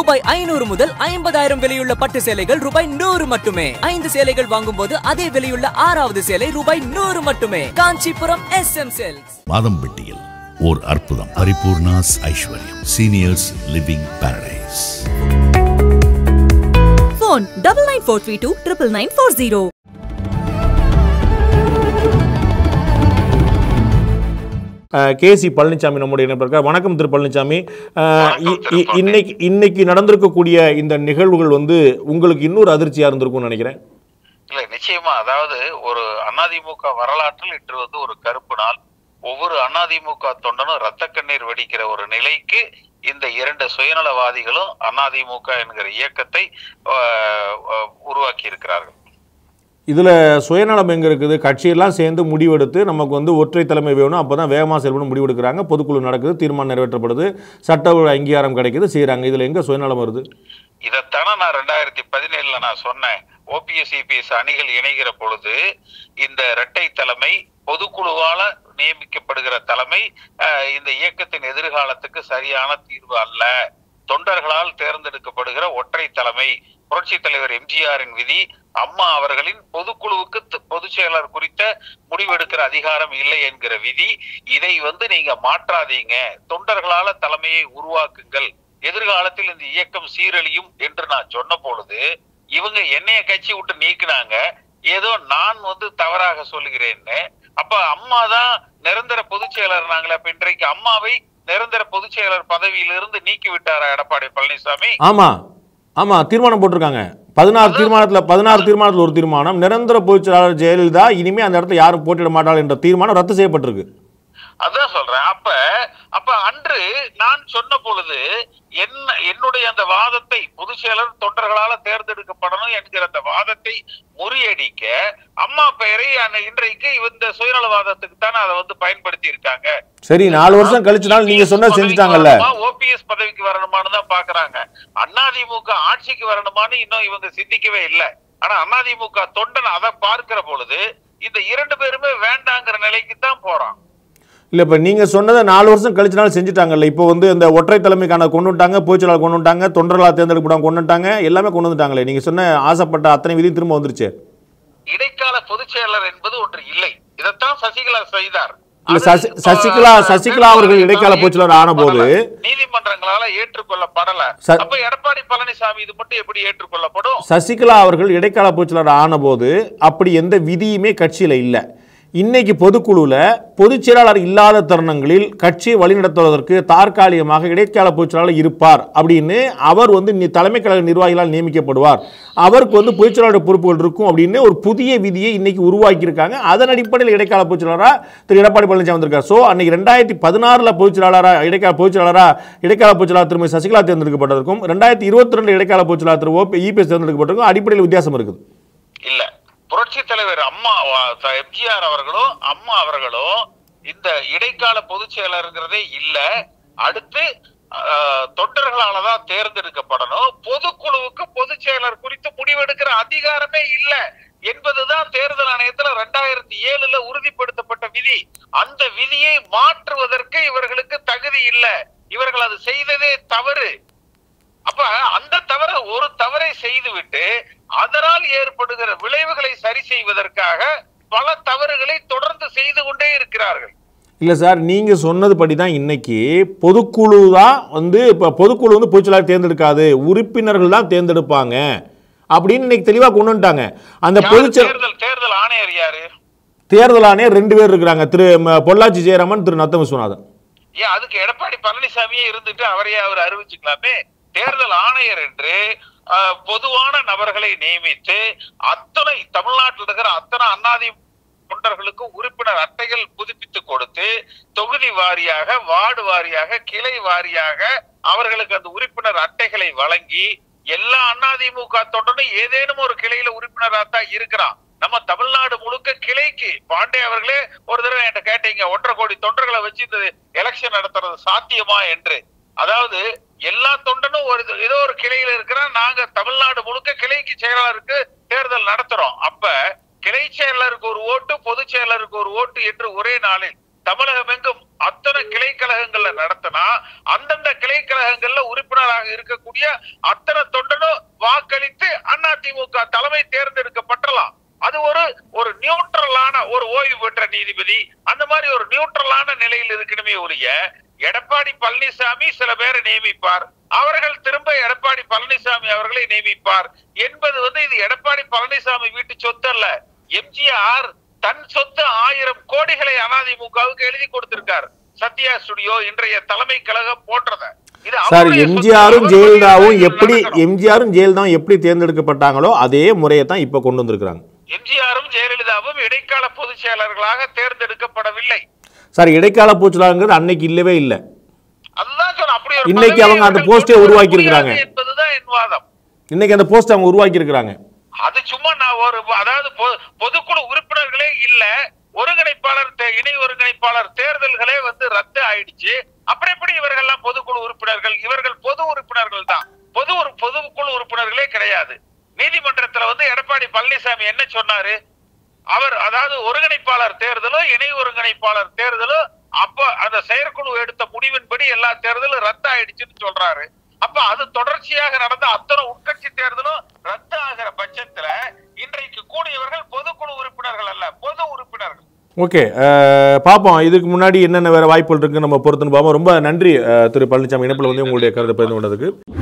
ரூபாய் ஐநூறு முதல் ஐம்பதாயிரம் விலையுள்ள பட்டு சேலைகள் ரூபாய் நூறு மட்டுமே ஐந்து சேலைகள் வாங்கும் போது அதே விலையுள்ள ஆறாவது சேலை ரூபாய் நூறு மட்டுமே காஞ்சிபுரம் எஸ் எம் செல்ஸ் மாதம்பட்டியில் ஓர் அற்புதம் Paripoornas Aishwaryam seniors living paradise phone double nine four three two triple nine four zero. KC Palaniswami நம்முடைய இணைப்பிருக்கார் வணக்கம் திரு பழனிசாமி அஹ், இ- இ- இன்னைக்கு இன்னைக்கு நடந்திருக்கக்கூடிய இந்த நிகழ்வுகள் வந்து உங்களுக்கு இன்னொரு அதிர்ச்சியா இருந்திருக்கும்னு நினைக்கிறேன் இல்ல நிச்சயமா அதாவது ஒரு அதிமுக வரலாற்றில் இன்று வந்து ஒரு கருப்பு நாள் ஒவ்வொரு அதிமுக தொண்டனும் ரத்த கண்ணீர் வெடிக்கிற ஒரு நிலைக்கு இந்த இரண்டு சுயநலவாதிகளும் அதிமுக என்கிற இயக்கத்தை ஆஹ், ஆஹ், உருவாக்கி இருக்கிறார்கள் இதுல சுயநலம் எங்க இருக்குது கட்சியெல்லாம் சேர்ந்து முடிவெடுத்து நமக்கு வந்து ஒற்றை தலைமை வேணும் அப்பதான் வேகமா செயல்பட முடிவெடுக்கிறாங்க பொதுக்குழு நடக்குது தீர்மானம் நிறைவேற்றப்படுது சட்ட ஒழுங்கு அங்கீகாரம் கிடைக்குது செய்றாங்க இதுல எங்க சுயநலம் வருது இதைத்தானே நான் ரெண்டாயிரத்தி பதினேழுல நான் சொன்னேன் ஓபிஎஸ் இபிஎஸ் அணிகள் இணைகிற பொழுது இந்த இரட்டை தலைமை பொதுக்குழுவால நியமிக்கப்படுகிற தலைமை அஹ், இந்த இயக்கத்தின் எதிர்காலத்துக்கு சரியான தீர்வு அல்ல தொண்டர்களால் தேர்ந்தெடுக்கப்படுகிற ஒற்றை தலைமை புரட்சி தலைவர் எம்ஜிஆரின் விதி அம்மா அவர்களின் பொதுக்குழுவுக்கு த- பொதுச் செயலர் குறித்த முடிவெடுக்கிற அதிகாரம் இல்லை என்கிற விதி இதை வந்து நீங்க மாற்றாதீங்க தொண்டர்களால தலைமையை உருவாக்குங்கள் எதிர்காலத்தில் இந்த இயக்கம் சீரழியும் என்று நான் சொன்ன பொழுது இவங்க என்னைய கட்சி விட்டு நீக்கினாங்க ஏதோ நான் வந்து தவறாக சொல்லுகிறேன்னு அப்ப அம்மா தான் நிரந்தர பொதுச் செயலர் நாங்களே அப்ப இன்றைக்கு அம்மாவை நிரந்தர பொதுச் செயலர் பதவியிலிருந்து நீக்கி விட்டாரா எடப்பாடி பழனிசாமி ஆமா ஆமா தீர்மானம் போட்டிருக்காங்க பதினாறு தீர்மானத்துல பதினாறு தீர்மானத்துல ஒரு தீர்மானம் நிரந்தர பொதுச் செயலாளர் ஜெயலலிதா இனிமே அந்த இடத்துல யாரும் போட்டியிட மாட்டாள் என்ற தீர்மானம் ரத்து செய்யப்பட்டிருக்கு அதான் சொல்றேன் அப்ப அப்ப அன்று நான் சொன்ன பொழுது என்ன என்னுடைய அந்த வாதத்தை பொதுச் செயலர் தொண்டர்களால தேர்ந்தெடுக்கப்படணும் என்கிற அந்த வாதத்தை முறியடிக்க அம்மா பெயரை அன்னை- இன்றைக்கு இந்த சுயநலவாதத்துக்கு தானே அதை வந்து பயன்படுத்தி இருக்காங்க சரி நாலு வருஷம் கழிச்சுனாலும் நீங்க சொன்னது செஞ்சுட்டாங்கல்ல ஓபிஎஸ் பதவிக்கு வரணுமான்னு தான் பாக்குறாங்க அதிமுக ஆட்சிக்கு வரணுமான்னு இன்னும் இவங்க சிந்திக்கவே இல்லை ஆனா அதிமுக தொண்டன் அதை பார்க்கிற பொழுது இந்த இரண்டு பேருமே வேண்டாங்கிற நிலைக்கு தான் போறான் இல்ல இப்ப நீங்க சொன்னதை நாலு வருஷம் கழிச்சுனாலும் செஞ்சுட்டாங்கல்ல இப்போ வந்து இந்த ஒற்றை தலைமைக்கான கொண்டு வந்துட்டாங்க பொதுச்செயலாளர் கொண்டு வந்துட்டாங்க தொண்டர்களால் தேர்ந்தெடுக்கப்படாம கொண்டு வந்துட்டாங்க எல்லாமே கொண்டு வந்துட்டாங்களே நீங்க சொன்ன ஆசைப்பட்ட அத்தனை விதியும் திரும்ப வந்துருச்சு இடைக்கால பொதுச் செயலர் என்பது ஒன்று இல்லை இதைத்தான் சசிகலா செய்தார் இல்ல, அது, சசி- சசிகலா- அஹ், சசிகலா அவர்கள் இடைக்கால பொதுச் செயலர் ஆன போது- ஏற்றுக்கொள்ளப்படல. நீதிமன்றங்களால ஏற்றுக்கொள்ளப்படல ச- அப்ப எடப்பாடி பழனிசாமி இது மட்டும் எப்படி ஏற்றுக்கொள்ளப்படும் சசிகலா அவர்கள் இடைக்கால பொதுச்செயலாளர் ஆனபோது அப்படி எந்த விதியுமே கட்சியில் இல்லை இன்னைக்கு பொதுக்குழுவில் பொதுச் செயலாளர் இல்லாத தருணங்களில் கட்சியை வழிநடத்துவதற்கு தற்காலிகமாக இடைக்கால பொதுச் செயலாளர் இருப்பார் அப்படின்னு அவர் வந்து நி- தலைமை கழக நிர்வாகிகளால் நியமிக்கப்படுவார் அவருக்கு வந்து பொதுச் செயலாளர் பொறுப்புகள் இருக்கும் அப்படின்னு ஒரு புதிய விதியை இன்னைக்கு உருவாக்கியிருக்காங்க அதன் அடிப்படையில் இடைக்கால பொதுச் செயலாளராக திரு எடப்பாடி பழனிசாமி வந்திருக்கார் ஸோ அன்னைக்கு ரெண்டாயிரத்தி பதினாறில் பொதுச் செயலாளராக இடைக்கால பொதுச் செயலாளராக இடைக்கால பொதுச் செயலாளர் திருமதி சசிகலா தேர்ந்தெடுக்கப்பட்டதற்கும் ரெண்டாயிரத்தி இருபத்தி ரெண்டு இடைக்கால பொதுச் செயலாளர் திரு ஓபி இபிஎஸ் தேர்ந்தெடுக்கப்பட்டிருக்கும் அடிப்படையில் வித்தியாசம் இருக்குது இல்ல புரட்சி தலைவர் அம்மா எம்ஜிஆர் அவர்களும் அம்மா அவர்களும் இந்த இடைக்கால பொதுச் செயலருங்கிறதே இல்ல அடுத்து அஹ், தொண்டர்களாலதான் தேர்ந்தெடுக்கப்படணும் பொதுக்குழுவுக்கு பொதுச் செயலர் குறித்து முடிவெடுக்கிற அதிகாரமே இல்ல என்பதுதான் தேர்தல் ஆணையத்துல ரெண்டாயிரத்தி ஏழுல உறுதிப்படுத்தப்பட்ட விதி அந்த விதியை மாற்றுவதற்கு இவர்களுக்கு தகுதி இல்ல இவர்கள் அது செய்ததே தவறு அப்ப அந்த தவற ஒரு தவறை செய்துவிட்டு அதனால் ஏற்படுகிற விளைவுகளை சரி செய்வதற்காக பல தவறுகளை தொடர்ந்து செய்து கொண்டே இருக்கிறார்கள் இல்லை சார் நீங்கள் சொன்னது படி தான் இன்னைக்கு பொதுக்குழு தான் வந்து இப்போ பொதுக்குழு வந்து பொதுச்செயலாளர் தேர்ந்தெடுக்காது உறுப்பினர்கள் தான் தேர்ந்தெடுப்பாங்க அப்படின்னு இன்னைக்கு தெளிவாக கொண்டு வந்துட்டாங்க அந்த யாரு பொதுச்செயல் தேர்தல் தேர்தல் ஆணையர் யாரு தேர்தல் ஆணையர் ரெண்டு பேர் இருக்கிறாங்க திரு ம, பொள்ளாச்சி ஜெயராமன் திரு நத்த விஸ்வநாதன் ஏன் அதுக்கு எடப்பாடி பழனிசாமியே இருந்துட்டு அவரையே அவர் அறிவிச்சுக்கலாமே தேர்தல் ஆணையர் என்று அஹ், பொதுவான நபர்களை நியமித்து அத்தனை தமிழ்நாட்டில் இருக்கிற அத்தனை அண்ணாதி தொண்டர்களுக்கு உறுப்பினர் அட்டைகள் புதுப்பித்து கொடுத்து தொகுதி வாரியாக வார்டு வாரியாக கிளை வாரியாக அவர்களுக்கு அந்த உறுப்பினர் அட்டைகளை வழங்கி எல்லா அதிமுக தொண்டனும் ஏதேனும் ஒரு கிளையில உறுப்பினராக தான் இருக்கிறான் நம்ம தமிழ்நாடு முழுக்க கிளைக்கு பாண்டே அவர்களே ஒரு தடவை என்கிட்ட கேட்டீங்க ஒன்றரை கோடி தொண்டர்களை வச்சு இந்த எலெக்ஷன் நடத்துறது சாத்தியமா என்று அதாவது எல்லா தொண்டனும் ஒரு ஏதோ ஒரு கிளையில இருக்கிறான் நாங்க தமிழ்நாடு முழுக்க கிளைக்கு செயலாளருக்கு தேர்தல் நடத்துறோம் அப்ப கிளை செயலருக்கு ஒரு ஓட்டு பொதுச் செயலருக்கு ஒரு ஓட்டு என்று ஒரே நாளில் தமிழகம் எங்கும் அத்தனை கிளை கழகங்கள்ல நடத்தினா அந்தந்த கிளை கழகங்கள்ல உறுப்பினராக இருக்கக்கூடிய அத்தனை தொண்டனும் வாக்களித்து அதிமுக தலைமை தேர்ந்தெடுக்கப்பட்டலாம் அது ஒரு ஒரு நியூட்ரலான ஒரு ஓய்வு பெற்ற நீதிபதி அந்த மாதிரி ஒரு நியூட்ரலான நிலையில் இருக்கணுமே ஒழிய எடப்பாடி பழனிசாமி சில பேரை நியமிப்பார் அவர்கள் திரும்ப எடப்பாடி பழனிசாமி அவர்களை நியமிப்பார் என்பது வந்து இது எடப்பாடி பழனிசாமி வீட்டு சொத்து அல்ல எம்ஜிஆர் தன் சொத்து ஆயிரம் கோடிகளை அதிமுகவுக்கு எழுதி கொடுத்திருக்கார் சத்யா ஸ்டுடியோ இன்றைய தலைமை கழகம் போன்றத இது சார் அவருடைய சொத்து. எம்ஜிஆரும் அவருடைய ஜெயலலிதாவும் வழியில் எப்படி நடக்கணும். எம்ஜிஆரும் ஜெயலலிதாவும் எப்படி தேர்ந்தெடுக்கப்பட்டாங்களோ அதே முறையை தான் இப்போ கொண்டு வந்திருக்கிறாங்க எம்ஜிஆரும் ஜெயலலிதாவும் இடைக்கால பொதுச் செயலர்களாக தேர்ந்தெடுக்கப்படவில்லை சார் இடைக்கால பூச்சலாங்கிறது அன்னைக்கு இல்லவே இல்லை அதுதான் சொல்றேன் அப்படி ஒரு இன்னைக்கு பதவியை அவங்க அந்த இவர்கள் போஸ்டே கொண்டு வர உருவாக்கி இருக்கிறாங்க. முடியாது என்பதுதான் என் வாதம் இன்னைக்கு அந்த போஸ்ட் அவங்க உருவாக்கி இருக்கிறாங்க அது சும்மா நான் ஒரு அதாவது பொ- பொதுக்குழு உறுப்பினர்களே இல்ல ஒருங்கிணைப்பாளர் தே- இணை ஒருங்கிணைப்பாளர் தேர்தல்களே வந்து ரத்து ஆயிடுச்சு அப்புறம் எப்படி இவர்கள் எல்லாம் பொதுக்குழு உறுப்பினர்கள் இவர்கள் பொது உறுப்பினர்கள் தான் பொது ஒரு பொதுக்குழு உறுப்பினர்களே கிடையாது நீதிமன்றத்துல வந்து எடப்பாடி பழனிசாமி என்ன சொன்னாரு அவர் அதாவது ஒருங்கிணைப்பாளர் தேர்தலும் இணை ஒருங்கிணைப்பாளர் தேர்தலும் அப்ப அந்த செயற்குழு எடுத்த முடிவின்படி எல்லா தேர்தலும் ரத்து ஆயிடுச்சுன்னு சொல்றாரு அப்ப அது தொடர்ச்சியாக நடந்த அத்தனை உட்கட்சி தேர்தலும் ரத்து ஆகிற பட்சத்துல இன்றைக்கு கூடியவர்கள் பொதுக்குழு உறுப்பினர்கள் அல்ல பொது உறுப்பினர்கள் ஓகே அஹ், பார்ப்போம் இதுக்கு முன்னாடி என்னென்ன வேற வாய்ப்புகள் இருக்குன்னு நம்ம பொறுத்துன்னு பார்ப்போம் ரொம்ப நன்றி அஹ், திரு பழனிசாமி இணைப்பில் வந்து உங்களுடைய கருத்தை பகிர்ந்து கொண்டதுக்கு